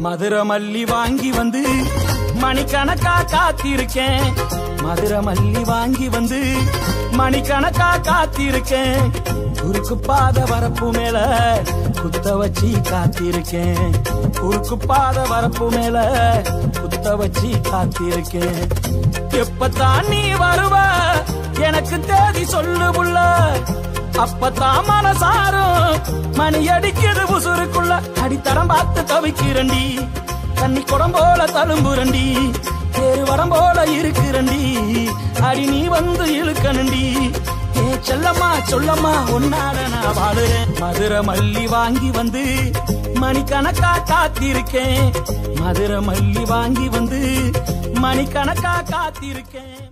மதுரை மல்லி வாங்கி வந்து மணிக்கணக்கா காத்திருக்கேன் மதுரை மல்லி வாங்கி வந்து மணிக்கணக்கா காத்திருக்கேன் குறுக்கு பாத வரப்பு மேல குத்த வச்சு காத்திருக்கேன் குறுக்கு பாத வரப்பு மேல குத்த வச்சு காத்திருக்கேன் எப்பத்தான் நீ வருவ எனக்கு தேதி சொல்லு புள்ள அப்பத்தான் மனசாரும் மணி அடிக்குது உசுருக்குள்ள அடித்தரம் பார்த்து தவிக்கிறண்டி தண்ணி குடம் போல தழும்புரண்டி தேரு வடம் போல இருக்குரண்டி அடி நீ வந்து இழுக்கணுண்டி ஏ செல்லம்மா சொல்லம்மா உன்னால நான் வாழுறேன் மதுரை மல்லி வாங்கி வந்து மணிக்கணக்கா காத்திருக்கேன் மதுரை மல்லி வாங்கி வந்து மணிக்கணக்கா காத்திருக்கேன்